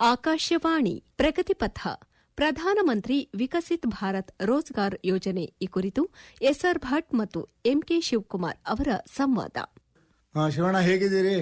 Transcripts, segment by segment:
ಆಕಾಶವಾಣಿ ಪ್ರಗತಿಪಥ ಪ್ರಧಾನಮಂತ್ರಿ ವಿಕಸಿತ್ ಭಾರತ್ ರೋಜ್ಗಾರ್ ಯೋಜನೆ ಈ ಕುರಿತು ಎಸ್ಆರ್ ಭಟ್ ಮತ್ತು ಎಂಕೆ ಶಿವಕುಮಾರ್ ಅವರ ಸಂವಾದ ಹಾ ಶಿವಣ್ಣ ಹೇಗಿದ್ದೀರಿ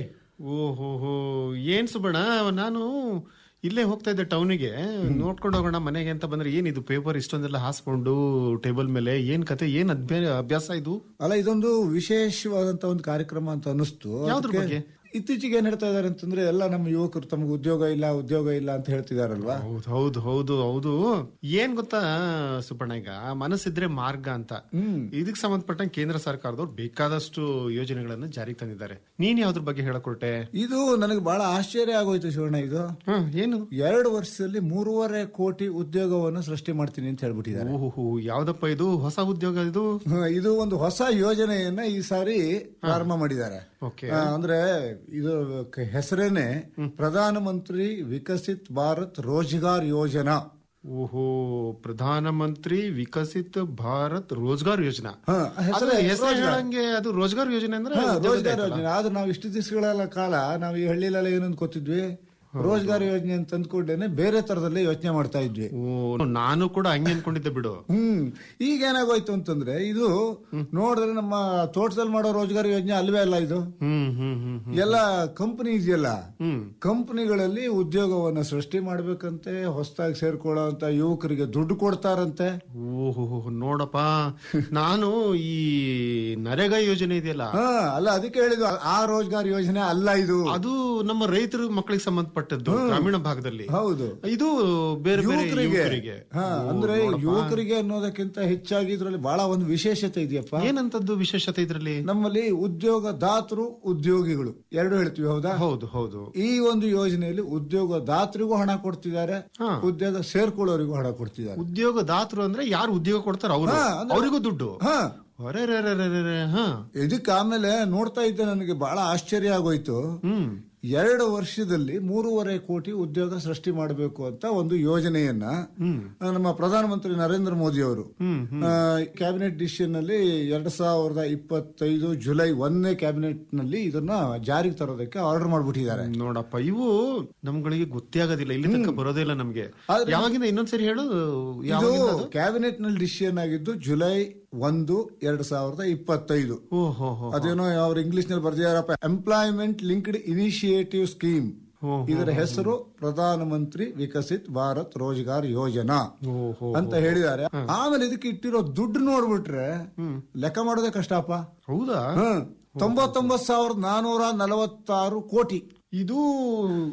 ಓಹೋ ಏನ್ ಸುಬಣ ನಾನು ಇಲ್ಲೇ ಹೋಗ್ತಾ ಇದ್ದೆ ಟೌನಿಗೆ ನೋಡ್ಕೊಂಡು ಹೋಗೋಣ ಮನೆಗೆ ಅಂತ ಬಂದ್ರೆ ಏನಿದು ಪೇಪರ್ ಇಷ್ಟೊಂದೆಲ್ಲ ಹಾಸ್ಕೊಂಡು ಟೇಬಲ್ ಮೇಲೆ ಏನ್ ಕತೆ ಏನ್ ಅಭ್ಯ- ಅಭ್ಯಾಸ ಇದು ಅಲ್ಲ ಇದೊಂದು ವಿಶೇಷವಾದಂತ ಒಂದು ಕಾರ್ಯಕ್ರಮ ಅಂತ ಅನಿಸ್ತು ಯಾವ್ದ್ರ ಅದಕ್ಕೆ ಬಗ್ಗೆ? ಇತ್ತೀಚೆಗೆ ಏನ್ ಹೇಳ್ತಾ ಇದಾರೆ ಅಂತಂದ್ರೆ ಎಲ್ಲ ನಮ್ಮ ಯುವಕರು ತಮಗೆ ಉದ್ಯೋಗ ಇಲ್ಲ ಉದ್ಯೋಗ ಇಲ್ಲ ಅಂತ ಹೇಳ್ತಿದಾರಲ್ವಾ ಹೌದು ಹೌದು ಹೌದು ಹೌದು ಏನ್ ಗೊತ್ತಾ ಸುಬ್ಬಣ್ಣ ಈಗ ಮನಸ್ಸಿದ್ರೆ ಮಾರ್ಗ ಅಂತ ಇದಕ್ಕೆ ಸಂಬಂಧಪಟ್ಟಂಗೆ ಕೇಂದ್ರ ಸರ್ಕಾರದವ್ರು ಬೇಕಾದಷ್ಟು ಯೋಜನೆಗಳನ್ನು ಜಾರಿಗೆ ತಂದಿದ್ದಾರೆ ನೀನ್ ಯಾವ್ದ್ರ ಬಗ್ಗೆ ಹೇಳಕೊಟ್ಟೆ ಇದು ನನಗೆ ಬಹಳ ಆಶ್ಚರ್ಯ ಆಗೋಯ್ತು ಶಿವಣ್ಣ ಇದು ಹ್ಮ್ ಏನು ಎರಡು ವರ್ಷದಲ್ಲಿ ಮೂರುವರೆ ಕೋಟಿ ಉದ್ಯೋಗವನ್ನು ಸೃಷ್ಟಿ ಮಾಡ್ತೀನಿ ಅಂತ ಹೇಳ್ಬಿಟ್ಟಿದ್ದಾರೆ ಓಹೋ ಯಾವ್ದಪ್ಪ ಇದು ಹೊಸ ಉದ್ಯೋಗ ಇದು ಹ, ಇದು ಒಂದು ಹೊಸ ಯೋಜನೆಯನ್ನ ಈ ಸಾರಿ ಪ್ರಾರಂಭ ಮಾಡಿದ್ದಾರೆ ಓಕೆ ಆ, ಅಂದ್ರೆ ಇದು ಕ- ಹೆಸರೇನೆ ಪ್ರಧಾನ ಮಂತ್ರಿ ವಿಕಸಿತ್ ಭಾರತ್ ರೋಜ್ಗಾರ್ ಯೋಜನಾ ಓಹೋ ಪ್ರಧಾನ ಮಂತ್ರಿ ವಿಕಸಿತ್ ಭಾರತ್ ರೋಜ್ಗಾರ್ ಯೋಜನಾ ಹ, ಹೆಸರೇ ಅದು ಹೆಸರು ರೋಜ್ಗಾರ್. ಹೇಳಂಗೆ ಅದು ರೋಜ್ಗಾರ್ ಯೋಜನೆ ಅಂದ್ರೆ ಹಾ, ಉದ್ಯೋಗದ ರೋಜ್ಗಾರ್ ಆಯ್ತಲ್ಲ? ಯೋಜನೆ ಆದ್ರೆ ನಾವು ಇಷ್ಟು ದಿವಸಗಳೆಲ್ಲ ಕಾಲ ನಾವು ಈ ಹಳ್ಳಿಲೆಲ್ಲ ಏನು ಅನ್ಕೋತಿದ್ವಿ ರೋಜ್ಗಾರ್ ಯೋಜನೆ ಅಂತ ಅಂದ್ಕೊಂಡೇನೆ ಬೇರೆ ತರದಲ್ಲೇ ಯೋಚನೆ ಮಾಡ್ತಾ ಇದ್ವಿ ಓ ನಾನು ಕೂಡ ಹಂಗೆ ಅನ್ಕೊಂಡಿದ್ದೆ ಬಿಡು ಹ್ಮ್ ಈಗ ಏನಾಗೋಯ್ತು ಅಂತಂದ್ರೆ ಇದು ನೋಡಿದ್ರೆ ನಮ್ಮ ತೋಟದಲ್ಲಿ ಮಾಡೋ ರೋಜ್ಗಾರ್ ಯೋಜನೆ ಅಲ್ವೇ ಅಲ್ಲ ಇದು ಹ್ಮ್ ಹ್ಮ್ ಹ್ಮ್ ಹ್ಮ್ ಎಲ್ಲ ಕಂಪನಿ ಇದೆಯಲ್ಲ ಹ್ಮ್ ಕಂಪನಿಗಳಲ್ಲಿ ಉದ್ಯೋಗವನ್ನ ಸೃಷ್ಟಿ ಮಾಡ್ಬೇಕಂತೆ ಹೊಸದಾಗಿ ಸೇರ್ಕೊಳ್ಳೋಂತ ಯುವಕರಿಗೆ ದುಡ್ಡು ಕೊಡ್ತಾರಂತೆ ಓಹೋ ನೋಡಪ್ಪ ನಾನು ಈ ನರೇಗಾ ಯೋಜನೆ ಇದೆಯಲ್ಲ ಹಾ ಅಲ್ಲ ಅದಕ್ಕೆ ಹೇಳಿದ್ದು ಆ ರೋಜ್ಗಾರ್ ಯೋಜನೆ ಅಲ್ಲ ಇದು ಅದು ನಮ್ಮ ರೈತರ ಮಕ್ಕಳಿಗೆ ಸಂಬಂಧಪಟ್ಟದ್ದು ಗ್ರಾಮೀಣ ಭಾಗದಲ್ಲಿ ಹೌದು ಇದು ಬೇರೆ ಬೇರೆ ಯುವಕರಿಗೆ ಯುವಕರಿಗೆ ಹಾ ಅಂದ್ರೆ ಯುವಕರಿಗೆ ಅನ್ನೋದಕ್ಕಿಂತ ಹೆಚ್ಚಾಗಿ ಇದ್ರಲ್ಲಿ ಬಹಳ ಒಂದು ವಿಶೇಷತೆ ಇದೆಯಪ್ಪ ಏನಂತದ್ದು ವಿಶೇಷತೆ ಇದ್ರಲ್ಲಿ ನಮ್ಮಲ್ಲಿ ಉದ್ಯೋಗ ದಾತರು ಉದ್ಯೋಗಿಗಳು ಎರಡು ಹೇಳ್ತೀವಿ ಹೌದಾ ಹೌದು ಹೌದು ಈ ಒಂದು ಯೋಜನೆಯಲ್ಲಿ ಉದ್ಯೋಗ ದಾತರಿಗೂ ಹಣ ಕೊಡ್ತಿದ್ದಾರೆ ಹಾ. ಉದ್ಯೋಗ ಸೇರ್ಕೊಳ್ಳೋರಿಗೂ ಹಣ ಕೊಡ್ತಿದ್ದಾರೆ ಉದ್ಯೋಗ ದಾತರು ಅಂದ್ರೆ ಯಾರು ಉದ್ಯೋಗ ಕೊಡ್ತಾರ ಅವರು ಹಾ, ಅಂದ್ರೆ- ಅವರಿಗೂ ದುಡ್ಡು ಹಾ ಅರೆ ರೇ ರೇ ರೇ ರೇ ರೇ, ಹಾ ಇದಕ್ಕೆ ಆಮೇಲೆ ನೋಡ್ತಾ ಇದ್ದೆ ನನಗೆ ಬಹಳ ಆಶ್ಚರ್ಯ ಆಗೋಯ್ತು ಹ್ಮ್ ಎರಡು ವರ್ಷದಲ್ಲಿ ಮೂರುವರೆ ಕೋಟಿ ಉದ್ಯೋಗ ಸೃಷ್ಟಿ ಮಾಡಬೇಕು ಅಂತ ಒಂದು ಯೋಜನೆಯನ್ನ ಆ, ನಮ್ಮ ಪ್ರಧಾನಮಂತ್ರಿ ನರೇಂದ್ರ ಮೋದಿ ಅವರು ಕ್ಯಾಬಿನೆಟ್ ಡಿಸಿಷನ್ ನಲ್ಲಿ ಎರಡ್ ಸಾವಿರದ ಇಪ್ಪತ್ತೈದು ಜುಲೈ ಒಂದನೇ ಕ್ಯಾಬಿನೆಟ್ ನಲ್ಲಿ ಇದನ್ನ ಜಾರಿಗೆ ತರೋದಕ್ಕೆ ಆರ್ಡರ್ ಮಾಡ್ಬಿಟ್ಟಿದ್ದಾರೆ ನೋಡಪ್ಪ ಇವು ನಮ್ಗಳಿಗೆ ಗೊತ್ತೇ ಆಗೋದಿಲ್ಲ ಇಲ್ಲಿ ತನಕ ಬರೋದೇ ಇಲ್ಲ ನಮ್ಗೆ ಆದ್ರೆ- ಯಾವಾಗಿಂದ ಇನ್ನೊಂದ್ಸರಿ ಹೇಳು ಇದು ಯಾವಾಗಿಂದ ಅದು? ಕ್ಯಾಬಿನೆಟ್ ನಲ್ಲಿ ಡಿಸಿಷನ್ ಆಗಿದ್ದು ಜುಲೈ ಒಂದು ಎರಡ್ ಸಾವಿರದ ಇಪ್ಪತ್ತೈದು ಓಹೋ ಹೋ ಅದೇನೋ ಅವ್ರು ಇಂಗ್ಲಿಷ್ ನಲ್ಲಿ ಬರ್ದಿದಾರಪ್ಪ ಎಂಪ್ಲಾಯ್ಮೆಂಟ್ ಲಿಂಕ್ಡ್ ಇನಿಷಿಯೇಟಿವ್ ಸ್ಕೀಮ್ ಹೋ, ಇದರ ಹೆಸರು ಪ್ರಧಾನ ಮಂತ್ರಿ ವಿಕಸಿತ್ ಭಾರತ್ ರೋಜ್ಗಾರ್ ಯೋಜನಾ ಓಹೋ ಅಂತ ಹೇಳಿದ್ದಾರೆ ಆಮೇಲೆ ಇದಕ್ಕೆ ಇಟ್ಟಿರೋ ದುಡ್ಡು ನೋಡ್ಬಿಟ್ರೆ ಲೆಕ್ಕ ಮಾಡೋದೇ ಕಷ್ಟಪ್ಪ ಹೌದಾ ಹ್ಮ್ ತೊಂಬತ್ತೊಂಬತ್ ಸಾವಿರದ ನಾನೂರ ನಲವತ್ತಾರು ಕೋಟಿ ಇದು